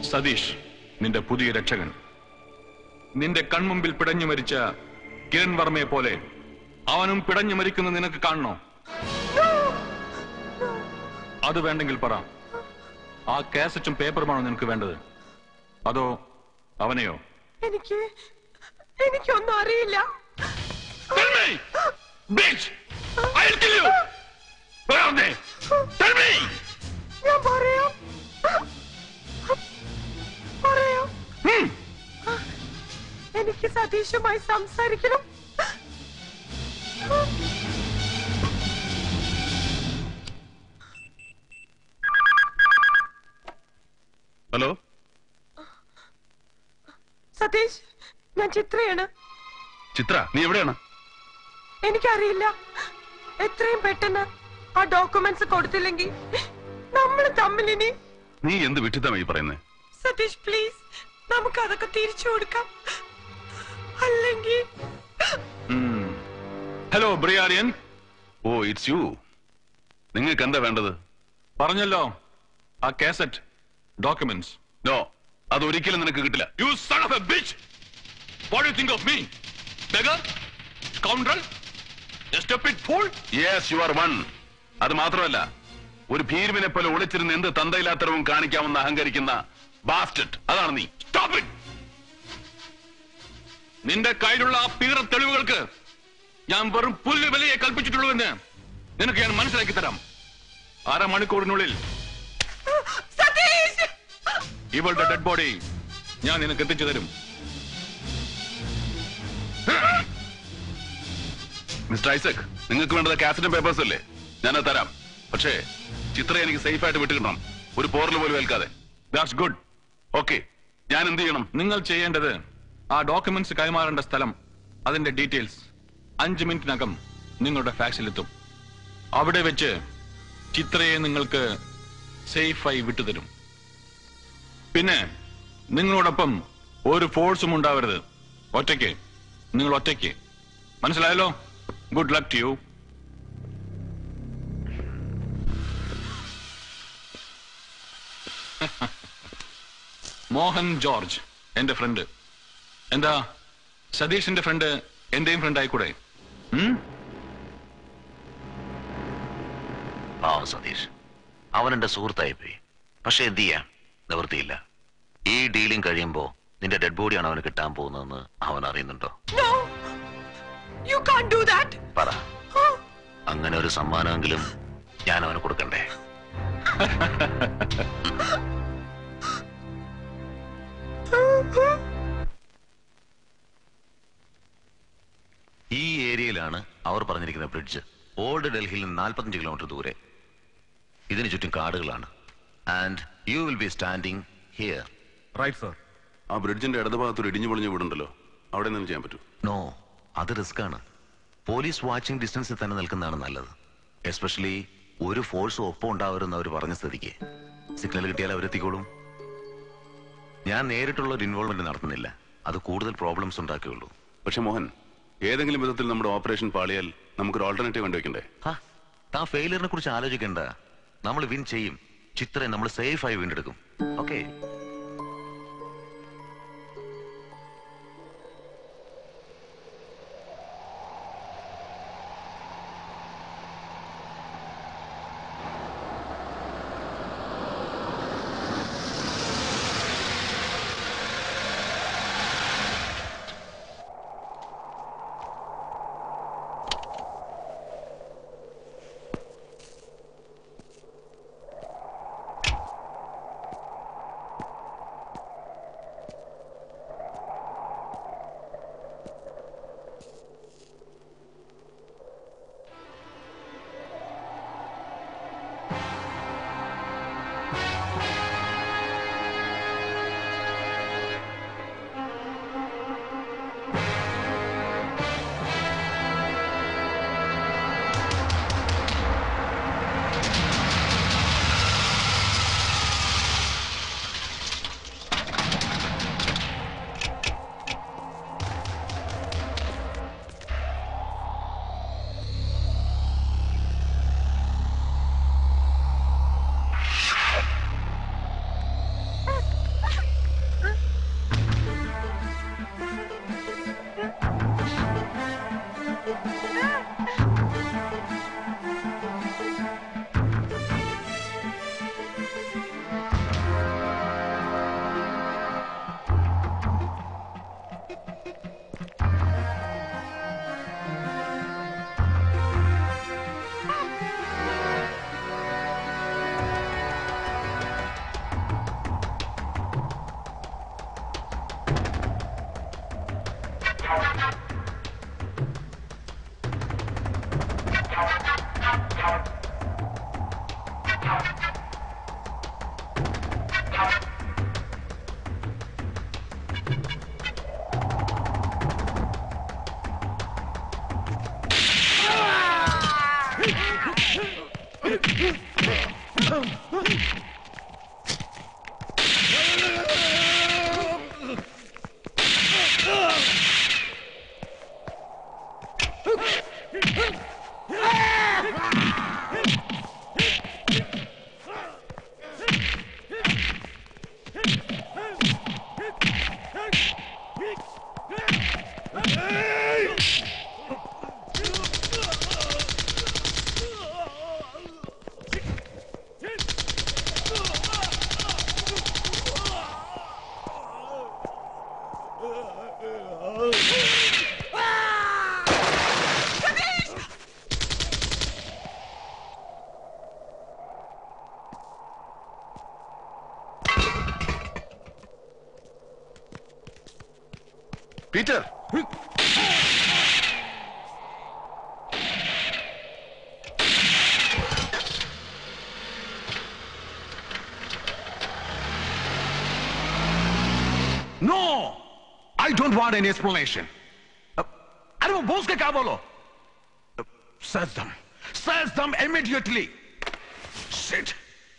സതീഷ് നിന്റെ പുതിയ രക്ഷകൻ നിന്റെ കൺമുമ്പിൽ പിടഞ്ഞു മരിച്ച കിരൺ വർമ്മയെ പോലെ അവനും പിടഞ്ഞു മരിക്കുന്ന നിനക്ക് കാണണോ അത് വേണ്ടെങ്കിൽ പറ ആ കാസറ്റും പേപ്പറുമാണോ നിനക്ക് വേണ്ടത് അതോ അവനെയോ എനിക്ക് എനിക്കൊന്നും അറിയില്ല Tell me! Bitch! I'll kill you! Where are they? Tell me! ഞാൻ പറയാം പറയാം Hmm. എനിക്ക് സതീഷുമായി സംസാരിക്കണം ഹലോ സതീഷ് ഞാൻ ചിത്രയാണ് ചിത്ര നീ എവിടെയാണ് എനിക്കറിയില്ല എത്രയും പെട്ടെന്ന് ആ ഡോക്യുമെന്റ്സ് കൊടുത്തില്ലെങ്കിൽ നമ്മൾ തമ്മിൽ ഇനി നീ എന്ത് വിട്ടിത്തമായി പറയുന്നത് സതീഷ് പ്ലീസ് നമുക്ക് അതൊക്കെ തിരിച്ചു കൊടുക്കാം അല്ലെങ്കിൽ ഹലോ ബ്രിയാരിയൻ ഓ ഇറ്റ്സ് യു നിങ്ങൾക്ക് എന്താ വേണ്ടത് പറഞ്ഞല്ലോ ആ കാസറ്റ് ഡോക്യുമെന്റ്സ് നോ അത് ഒരിക്കലും നിനക്ക് കിട്ടില്ല you son of a bitch what you think of me beggar scoundrel stupid fool yes you are one അത് മാത്രമല്ല ഒരു ഭീരുവിനെ പോലെ ഒളിച്ചിരുന്ന് എന്ത് തന്തയില്ലാത്തരവും കാണിക്കാമെന്ന് അഹങ്കരിക്കുന്ന ബാസ്റ്റഡ് അതാണ് നീ സ്റ്റോപ്പ് ഇറ്റ് നിന്റെ കയ്യിലുള്ള ആ പീറ തെളിവുകൾക്ക് ഞാൻ വെറും പുല്ല് വിലയെ കൽപ്പിച്ചിട്ടുള്ളൂവെന്ന് നിനക്ക് ഞാൻ മനസ്സിലാക്കി തരാം അരമണിക്കൂറിനുള്ളിൽ സതീഷ് ഇവളുടെ ഡെഡ് ബോഡി ഞാൻ നിനക്ക് എത്തിച്ചു തരും മിസ്റ്റർ ഐസക് നിങ്ങൾക്ക് വേണ്ടത് കാസറ്റും പേപ്പേഴ്സ് അല്ലേ ഞാനത് തരാം പക്ഷേ ചിത്ര എനിക്ക് സേഫ് ആയിട്ട് വിട്ടുകിട്ടണം ഒരു പോറൽ പോലും ഏൽക്കാതെ ദാറ്റ്സ് ഗുഡ് ഓക്കെ ഞാൻ എന്ത് ചെയ്യണം നിങ്ങൾ ചെയ്യേണ്ടത് ആ ഡോക്യുമെന്റ്സ് കൈമാറേണ്ട സ്ഥലം അതിന്റെ ഡീറ്റെയിൽസ് അഞ്ച് മിനിറ്റിനകം നിങ്ങളുടെ ഫാക്സിലെത്തും അവിടെ വെച്ച് ചിത്രയെ നിങ്ങൾക്ക് സേഫായി വിട്ടുതരും പിന്നെ നിങ്ങളോടൊപ്പം ഒരു ഫോഴ്സും ഉണ്ടാവരുത് ഒറ്റയ്ക്ക് നിങ്ങൾ ഒറ്റയ്ക്ക് മനസ്സിലായല്ലോ good luck to you Mohan George എന്റെ ഫ്രണ്ട് എന്താ സതീഷിന്റെ ഫ്രണ്ട് എന്റെയും ഫ്രണ്ട് ആയിക്കൂടെ ഉം? പാവം സതീഷ് അവൻ എന്റെ സുഹൃത്തായിപ്പോയി പക്ഷെ എന്ത് ചെയ്യാം നിവൃത്തിയില്ല ഈ ഡീലിംഗ് കഴിയുമ്പോ നിന്റെ ഡെഡ് ബോഡിയാണ് അവന് കിട്ടാൻ പോകുന്നതെന്ന് അവൻ അറിയുന്നുണ്ടോ no you can't do that പറ അങ്ങനെ ഒരു സമ്മാനമെങ്കിലും ഞാൻ അവന് കൊടുക്കണ്ടേ ഈ ഏരിയയിലാണ് അവർ പറഞ്ഞിരിക്കുന്ന ബ്രിഡ്ജ് ഓൾഡ് ഡൽഹിയിൽ നിന്ന് നാൽപ്പത്തഞ്ച് കിലോമീറ്റർ ദൂരെ ഇതിന് ചുറ്റും കാടുകളാണ് and you will be standing here right sir ആ ബ്രിഡ്ജിന്റെ ഇടതുഭാഗത്തൊരു ഇടിഞ്ഞു പൊളിഞ്ഞ വീടുണ്ടല്ലോ അവിടെ നിന്ന് ചെയ്യാൻ പറ്റൂ നോ അത് റിസ്ക് ആണ് പോലീസ് വാച്ചിങ് ഡിസ്റ്റൻസിൽ തന്നെ നിൽക്കുന്നതാണ് നല്ലത് എസ്പെഷ്യലി ഒരു ഫോഴ്സ് ഒപ്പം ഉണ്ടാവരുന്ന് അവർ പറഞ്ഞ സ്ഥിതിക്ക് സിഗ്നൽ കിട്ടിയാൽ അവരെത്തിക്കോളും ഞാൻ നേരിട്ടുള്ള ഒരു ഇൻവോൾവ്മെന്റ് നടത്തുന്നില്ല അത് കൂടുതൽ പ്രോബ്ലംസ് ഉണ്ടാക്കുകയുള്ളൂ പക്ഷെ മോഹൻ ഏതെങ്കിലും വിധത്തിൽ നമ്മുടെ ഓപ്പറേഷൻ പാളിയാൽ നമുക്കൊരു ഓൾട്ടർനേറ്റീവ് കണ്ടുവെക്കണ്ടേ ഹാ, താൻ ഫെയിലിയറിനെ കുറിച്ച് ആലോചിക്കണ്ട നമ്മൾ വിൻ ചെയ്യും ചിത്രയെ നമ്മൾ സേഫായി വീണ്ടെടുക്കും okay Peter No! I don't want any explanation. Uh, अरे वो बॉस का क्या बोलो Uh, search them. Search them immediately. Shit.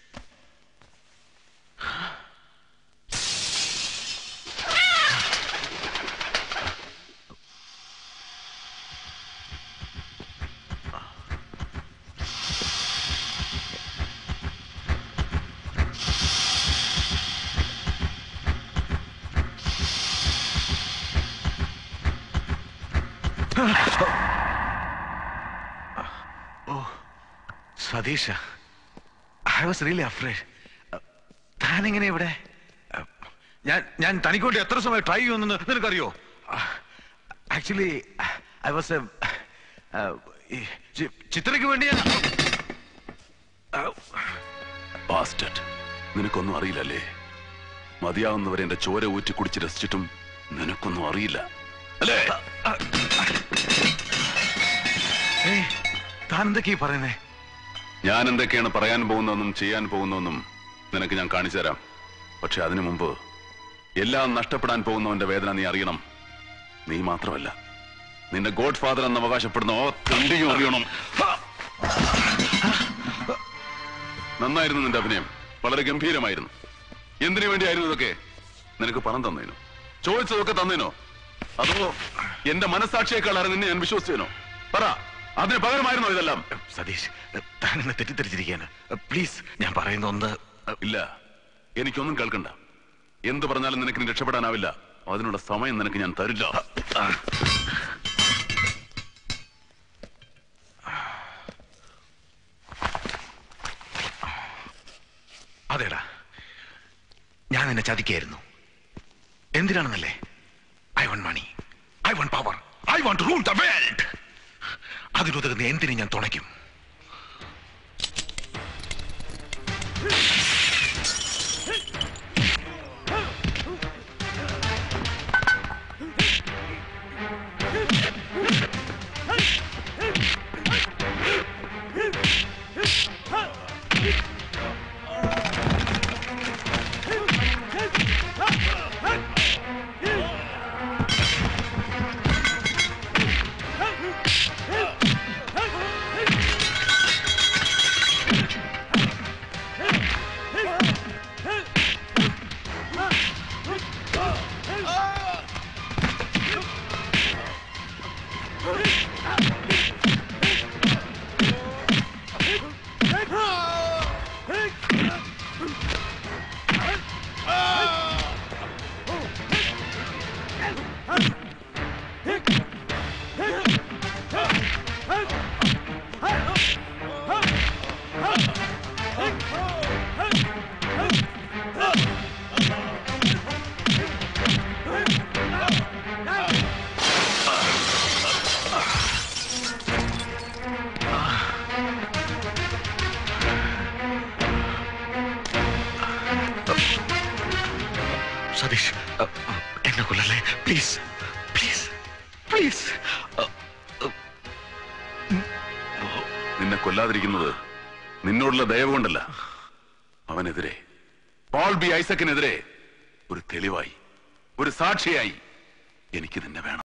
സതീഷ ഐ വാസ് റിയലി അഫ്രൈഡ് താനെങ്ങനെ ഇവിടെ Uh, ഞാൻ ഞാൻ തനിക്ക് വേണ്ടി എത്ര സമയം ട്രൈ ചെയ്യുമെന്ന് നിനക്കറിയോ ആക്ച്വലി ഐ വാസ് ചിത്രയ്ക്ക് വേണ്ടി ഞാൻ ബാസ്റ്റഡ് നിനക്കൊന്നും അറിയില്ലല്ലേ മതിയാവുന്നവരെ എന്റെ ചോര ഊറ്റി കുടിച്ച് രസിച്ചിട്ടും നിനക്കൊന്നും അറിയില്ല അല്ലേ ഏയ്, താൻ എന്തൊക്കെയാ പറയുന്നേ ഞാൻ എന്തൊക്കെയാണ് പറയാൻ പോകുന്നതെന്നും ചെയ്യാൻ പോകുന്നതെന്നും നിനക്ക് ഞാൻ കാണിച്ചു തരാം പക്ഷെ അതിനു മുമ്പ് എല്ലാം നഷ്ടപ്പെടാൻ പോകുന്നവന്റെ വേദന നീ അറിയണം നീ മാത്രമല്ല നിന്റെ ഗോഡ് ഫാദർ എന്ന് അവകാശപ്പെടുന്ന ഓ തണ്ടിയും അറിയണം നന്നായിരുന്നു നിന്റെ അഭിനയം വളരെ ഗംഭീരമായിരുന്നു എന്തിനു വേണ്ടിയായിരുന്നു ഇതൊക്കെ നിനക്ക് പണം തന്നേനോ ചോദിച്ചതൊക്കെ തന്നേനോ അതോ എന്റെ മനസാക്ഷിയേക്കാളാണ് നിന്നെ ഞാൻ വിശ്വസിച്ചേനോ പറ അതിന് പകരമായിരുന്നോ ഇതെല്ലാം സതീഷ് താൻ എന്നെ തെറ്റിദ്ധരിച്ചിരിക്കുകയാണ് പ്ലീസ് ഞാൻ പറയുന്ന ഒന്ന് ഇല്ല എനിക്കൊന്നും കേൾക്കണ്ട എന്ത് പറഞ്ഞാലും നിനക്ക് ഇനി രക്ഷപ്പെടാനാവില്ല അതിനുള്ള സമയം നിനക്ക് ഞാൻ തരില്ല അതേടാ ഞാൻ നിന്നെ ചതിക്കായിരുന്നു എന്തിനാണെന്നല്ലേ I want money I want power I want rule the world അതിനുതകുന്ന എന്തിനെ ഞാൻ തുണയ്ക്കും സതീഷ് അഹ്, എന്നെ കൊല്ലല്ലേ പ്ലീസ് പ്ലീസ് പ്ലീസ് നിന്നെ കൊല്ലാതിരിക്കുന്നത് നിന്നോടുള്ള ദയവ് കൊണ്ടല്ല അവനെതിരെ പോൾ ബി ഐസക്കിനെതിരെ ഒരു തെളിവായി ഒരു സാക്ഷിയായി എനിക്ക് നിന്നെ വേണം